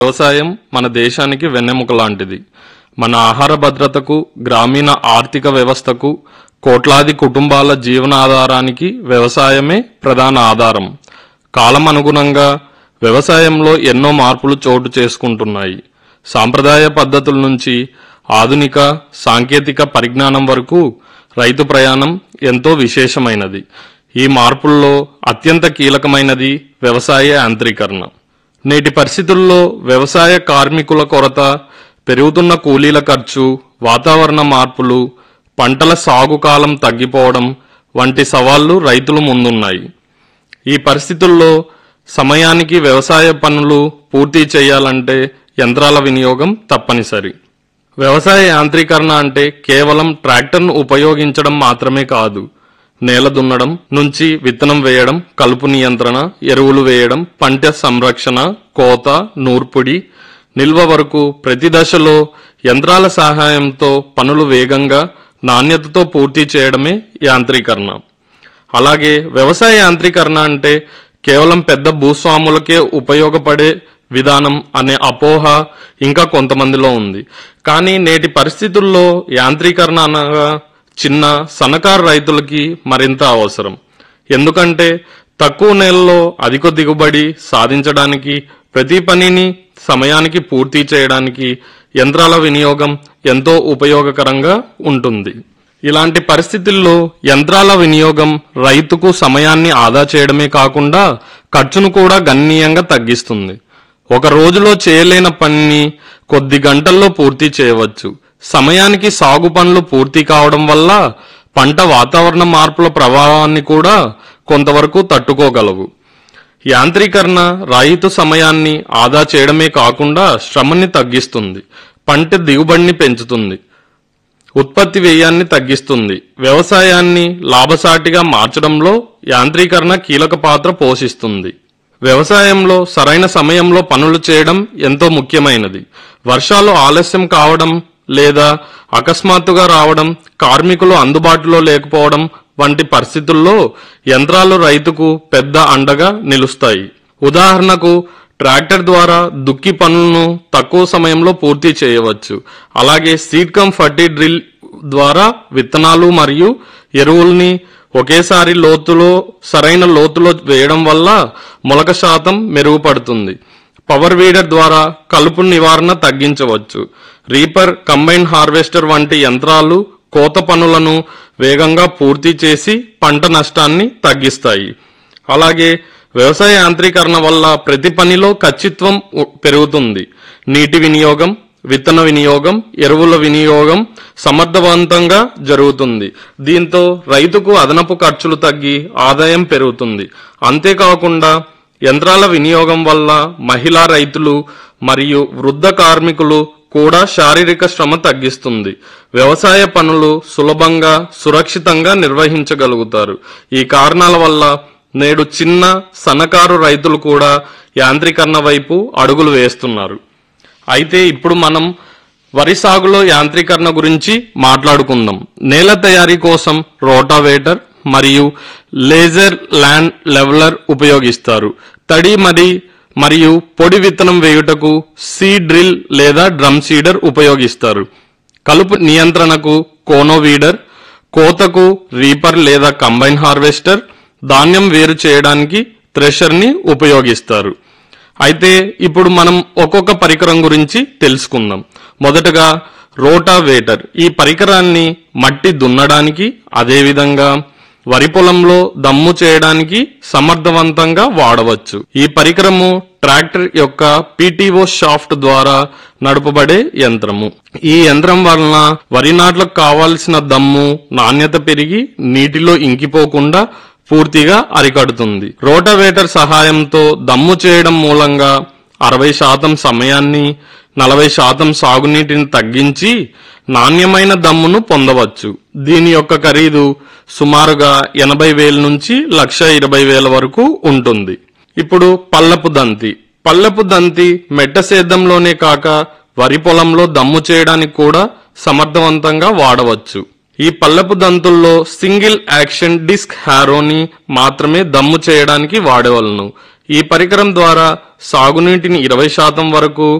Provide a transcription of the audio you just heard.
వ్యవసాయం మన దేశానికి వెన్నెముక లాంటిది మన ఆహార భద్రతకు గ్రామీణ ఆర్థిక వ్యవస్థకు కోట్లాది కుటుంబాల జీవనాధారానికి వ్యవసాయమే ప్రధాన ఆధారం కాలం అనుగుణంగా వ్యవసాయంలో ఎన్నో మార్పులు చోటు చేసుకుంటున్నాయి సాంప్రదాయ పద్ధతుల నుంచి ఆధునిక సాంకేతిక పరిజ్ఞానం వరకు రైతు ప్రయాణం ఎంతో విశేషమైనది ఈ మార్పుల్లో అత్యంత కీలకమైనది వ్యవసాయ యాంత్రీకరణ నేటి పరిస్థితుల్లో వ్యవసాయ కార్మికుల కొరత పెరుగుతున్న కూలీల ఖర్చు వాతావరణ మార్పులు పంటల సాగు కాలం తగ్గిపోవడం వంటి సవాళ్లు రైతుల ముందున్నాయి ఈ పరిస్థితుల్లో సమయానికి వ్యవసాయ పనులు పూర్తి చేయాలంటే యంత్రాల వినియోగం తప్పనిసరి వ్యవసాయ యాంత్రీకరణ అంటే కేవలం ట్రాక్టర్ను ఉపయోగించడం మాత్రమే కాదు నేల దున్నడం నుంచి విత్తనం వేయడం కలుపు నియంత్రణ ఎరువులు వేయడం పంట సంరక్షణ కోత నూర్పిడి నిల్వ వరకు ప్రతి దశలో యంత్రాల సహాయంతో పనులు వేగంగా నాణ్యతతో పూర్తి చేయడమే యాంత్రీకరణ అలాగే వ్యవసాయ యాంత్రీకరణ అంటే కేవలం పెద్ద భూస్వాములకే ఉపయోగపడే విధానం అనే అపోహ ఇంకా కొంతమందిలో ఉంది కానీ నేటి పరిస్థితుల్లో యాంత్రీకరణ అనగా చిన్న సన్నకారు రైతులకి మరింత అవసరం ఎందుకంటే తక్కువ నెలలో అధిక దిగుబడి సాధించడానికి ప్రతి పనిని సమయానికి పూర్తి చేయడానికి యంత్రాల వినియోగం ఎంతో ఉపయోగకరంగా ఉంటుంది ఇలాంటి పరిస్థితుల్లో యంత్రాల వినియోగం రైతుకు సమయాన్ని ఆదా చేయడమే కాకుండా ఖర్చును కూడా గణనీయంగా తగ్గిస్తుంది ఒక రోజులో చేయలేని పనిని కొద్ది గంటల్లో పూర్తి చేయవచ్చు సమయానికి సాగు పనులు పూర్తి కావడం వల్ల పంట వాతావరణ మార్పుల ప్రభావాన్ని కూడా కొంతవరకు తట్టుకోగలవు యాంత్రీకరణ రైతు సమయాన్ని ఆదా చేయడమే కాకుండా శ్రమని తగ్గిస్తుంది పంట దిగుబడిని పెంచుతుంది ఉత్పత్తి వ్యయాన్ని తగ్గిస్తుంది వ్యవసాయాన్ని లాభసాటిగా మార్చడంలో యాంత్రీకరణ కీలక పాత్ర పోషిస్తుంది వ్యవసాయంలో సరైన సమయంలో పనులు చేయడం ఎంతో ముఖ్యమైనది వర్షాలు ఆలస్యం కావడం లేదా అకస్మాత్తుగా రావడం కార్మికులు అందుబాటులో లేకపోవడం వంటి పరిస్థితుల్లో యంత్రాలు రైతుకు పెద్ద అండగా నిలుస్తాయి ఉదాహరణకు ట్రాక్టర్ ద్వారా దుక్కి పనులను తక్కువ సమయంలో పూర్తి చేయవచ్చు అలాగే సీడ్ కమ్ ఫర్టీ డ్రిల్ ద్వారా విత్తనాలు మరియు ఎరువుల్ని ఒకేసారి లోతులో సరైన లోతులో వేయడం వల్ల మొలక శాతం మెరుగుపడుతుంది పవర్ వీడర్ ద్వారా కలుపు నివారణ తగ్గించవచ్చు రీపర్ కంబైన్ హార్వెస్టర్ వంటి యంత్రాలు కోత పనులను వేగంగా పూర్తి చేసి పంట నష్టాన్ని తగ్గిస్తాయి అలాగే వ్యవసాయ యాంత్రీకరణ వల్ల ప్రతి పనిలో ఖచ్చిత్వం ఉ- పెరుగుతుంది నీటి వినియోగం విత్తన వినియోగం ఎరువుల వినియోగం సమర్థవంతంగా జరుగుతుంది దీంతో రైతుకు అదనపు ఖర్చులు తగ్గి ఆదాయం పెరుగుతుంది అంతేకాకుండా యంత్రాల వినియోగం వల్ల మహిళా రైతులు మరియు వృద్ధ కార్మికులు కూడా శారీరక శ్రమ తగ్గిస్తుంది వ్యవసాయ పనులు సులభంగా సురక్షితంగా నిర్వహించగలుగుతారు ఈ కారణాల వల్ల నేడు చిన్న సన్నకారు రైతులు కూడా యాంత్రీకరణ వైపు అడుగులు వేస్తున్నారు అయితే ఇప్పుడు మనం వరి సాగులో యాంత్రీకరణ గురించి మాట్లాడుకుందాం నేల తయారీ కోసం రోటావేటర్ మరియు లేజర్ ల్యాండ్ లెవెలర్ ఉపయోగిస్తారు తడి మరి మరియు పొడి విత్తనం వేయుటకు సీ డ్రిల్ లేదా డ్రమ్ సీడర్ ఉపయోగిస్తారు కలుపు నియంత్రణకు కోనో వీడర్ కోతకు రీపర్ లేదా కంబైన్ హార్వెస్టర్ ధాన్యం వేరు చేయడానికి థ్రెషర్ ని ఉపయోగిస్తారు అయితే ఇప్పుడు మనం ఒక్కొక్క పరికరం గురించి తెలుసుకుందాం మొదటగా రోటావేటర్ ఈ పరికరాన్ని మట్టి దున్నడానికి అదేవిధంగా వరి పొలంలో దమ్ము చేయడానికి సమర్థవంతంగా వాడవచ్చు ఈ పరికరము ట్రాక్టర్ యొక్క పీటీఓ షాఫ్ట్ ద్వారా నడపబడే యంత్రము ఈ యంత్రం వలన వరి నాట్లకు కావాల్సిన దమ్ము నాణ్యత పెరిగి నీటిలో ఇంకిపోకుండా పూర్తిగా అరికడుతుంది రోటవేటర్ సహాయంతో దమ్ము చేయడం మూలంగా అరవై శాతం సమయాన్ని నలభై శాతం సాగునీటిని తగ్గించి నాణ్యమైన దమ్మును పొందవచ్చు దీని యొక్క ఖరీదు సుమారుగా ఎనభై వేల నుంచి లక్ష ఇరవై వేల వరకు ఉంటుంది ఇప్పుడు పల్లపు దంతి పల్లపు దంతి మెట్ట సేద్యంలోనే కాక వరి పొలంలో దమ్ము చేయడానికి కూడా సమర్థవంతంగా వాడవచ్చు ఈ పల్లపు దంతుల్లో సింగిల్ యాక్షన్ డిస్క్ హ్యారోని మాత్రమే దమ్ము చేయడానికి వాడవలను ఈ పరికరం ద్వారా సాగునీటిని ఇరవై శాతం వరకు